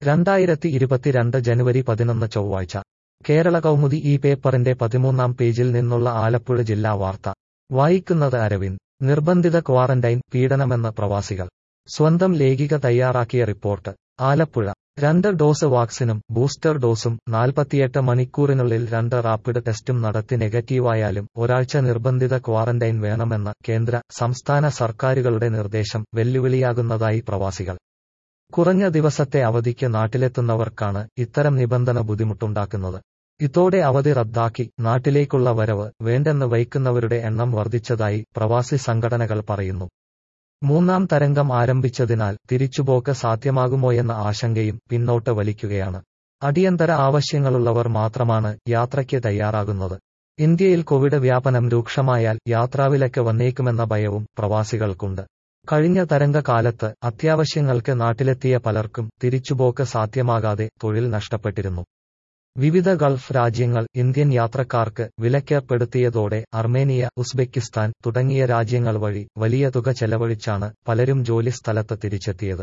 രണ്ടായിരത്തി ഇരുപത്തിരണ്ട് ജനുവരി പതിനൊന്ന് ചൊവ്വാഴ്ച കേരള കൗമുദി ഈ പേപ്പറിന്റെ പതിമൂന്നാം പേജിൽ നിന്നുള്ള ആലപ്പുഴ ജില്ലാ വാർത്ത വായിക്കുന്നത് അരവിന്ദ് നിർബന്ധിത ക്വാറന്റൈൻ പീഡനമെന്ന് പ്രവാസികൾ സ്വന്തം ലേഖിക തയ്യാറാക്കിയ റിപ്പോർട്ട് ആലപ്പുഴ രണ്ട് ഡോസ് വാക്സിനും ബൂസ്റ്റർ ഡോസും നാൽപ്പത്തിയെട്ട് മണിക്കൂറിനുള്ളിൽ രണ്ട് റാപ്പിഡ് ടെസ്റ്റും നടത്തി നെഗറ്റീവായാലും ഒരാഴ്ച നിർബന്ധിത ക്വാറന്റൈൻ വേണമെന്ന കേന്ദ്ര സംസ്ഥാന സർക്കാരുകളുടെ നിർദ്ദേശം വെല്ലുവിളിയാകുന്നതായി പ്രവാസികൾ കുറഞ്ഞ ദിവസത്തെ അവധിക്ക് നാട്ടിലെത്തുന്നവർക്കാണ് ഇത്തരം നിബന്ധന ബുദ്ധിമുട്ടുണ്ടാക്കുന്നത് ഇതോടെ അവധി റദ്ദാക്കി നാട്ടിലേക്കുള്ള വരവ് വേണ്ടെന്ന് വയ്ക്കുന്നവരുടെ എണ്ണം വർദ്ധിച്ചതായി പ്രവാസി സംഘടനകൾ പറയുന്നു മൂന്നാം തരംഗം ആരംഭിച്ചതിനാൽ തിരിച്ചുപോക്ക് സാധ്യമാകുമോയെന്ന ആശങ്കയും പിന്നോട്ട് വലിക്കുകയാണ് അടിയന്തര ആവശ്യങ്ങളുള്ളവർ മാത്രമാണ് യാത്രയ്ക്ക് തയ്യാറാകുന്നത് ഇന്ത്യയിൽ കോവിഡ് വ്യാപനം രൂക്ഷമായാൽ യാത്രാവിലക്ക് വന്നേക്കുമെന്ന ഭയവും പ്രവാസികൾക്കുണ്ട് കഴിഞ്ഞ തരംഗകാലത്ത് അത്യാവശ്യങ്ങൾക്ക് നാട്ടിലെത്തിയ പലർക്കും തിരിച്ചുപോക്ക് സാധ്യമാകാതെ തൊഴിൽ നഷ്ടപ്പെട്ടിരുന്നു വിവിധ ഗൾഫ് രാജ്യങ്ങൾ ഇന്ത്യൻ യാത്രക്കാർക്ക് വിലക്കേർപ്പെടുത്തിയതോടെ അർമേനിയ ഉസ്ബെക്കിസ്ഥാൻ തുടങ്ങിയ രാജ്യങ്ങൾ വഴി വലിയ തുക ചെലവഴിച്ചാണ് പലരും ജോലി സ്ഥലത്ത് തിരിച്ചെത്തിയത്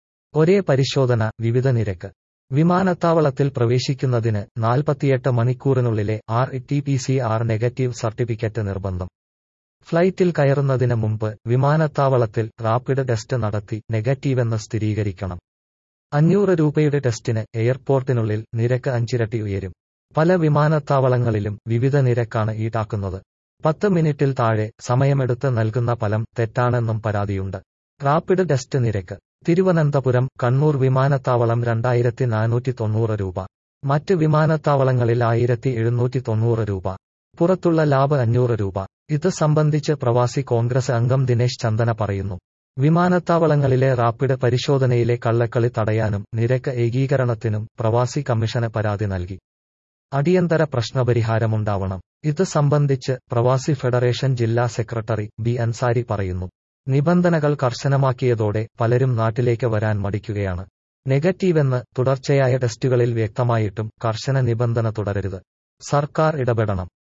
ഒരേ പരിശോധന വിവിധ നിരക്ക് വിമാനത്താവളത്തിൽ പ്രവേശിക്കുന്നതിന് നാൽപ്പത്തിയെട്ട് മണിക്കൂറിനുള്ളിലെ R T P C R negative certificate നിർബന്ധം ഫ്ലൈറ്റിൽ കയറുന്നതിന് മുമ്പ് വിമാനത്താവളത്തിൽ റാപ്പിഡ് ടെസ്റ്റ് നടത്തി നെഗറ്റീവെന്ന് സ്ഥിരീകരിക്കണം അഞ്ഞൂറ് രൂപയുടെ ടെസ്റ്റിന് എയർപോർട്ടിനുള്ളിൽ നിരക്ക് അഞ്ചിരട്ടി ഉയരും പല വിമാനത്താവളങ്ങളിലും വിവിധ നിരക്കാണ് ഈടാക്കുന്നത് പത്ത് മിനിറ്റിൽ താഴെ സമയമെടുത്ത് നൽകുന്ന ഫലം തെറ്റാണെന്നും പരാതിയുണ്ട് റാപ്പിഡ് ടെസ്റ്റ് നിരക്ക് തിരുവനന്തപുരം കണ്ണൂർ വിമാനത്താവളം രണ്ടായിരത്തി നാനൂറ്റി തൊണ്ണൂറ് രൂപ മറ്റ് വിമാനത്താവളങ്ങളിൽ ആയിരത്തി എഴുന്നൂറ്റി തൊണ്ണൂറ് രൂപ പുറത്തുള്ള ലാബ് അഞ്ഞൂറ് രൂപ ഇത് സംബന്ധിച്ച് പ്രവാസി കോൺഗ്രസ് അംഗം ദിനേശ് ചന്ദന പറയുന്നു വിമാനത്താവളങ്ങളിലെ റാപ്പിഡ് പരിശോധനയിലെ കള്ളക്കളി തടയാനും നിരക്ക് ഏകീകരണത്തിനും പ്രവാസി കമ്മീഷന് പരാതി നൽകി അടിയന്തര പ്രശ്നപരിഹാരമുണ്ടാവണം ഇത് സംബന്ധിച്ച് പ്രവാസി ഫെഡറേഷൻ ജില്ലാ സെക്രട്ടറി ബി അൻസാരി പറയുന്നു നിബന്ധനകൾ കർശനമാക്കിയതോടെ പലരും നാട്ടിലേക്ക് വരാൻ മടിക്കുകയാണ് നെഗറ്റീവെന്ന് തുടർച്ചയായ ടെസ്റ്റുകളിൽ വ്യക്തമായിട്ടും കർശന നിബന്ധന തുടരരുത് സർക്കാർ ഇടപെടണം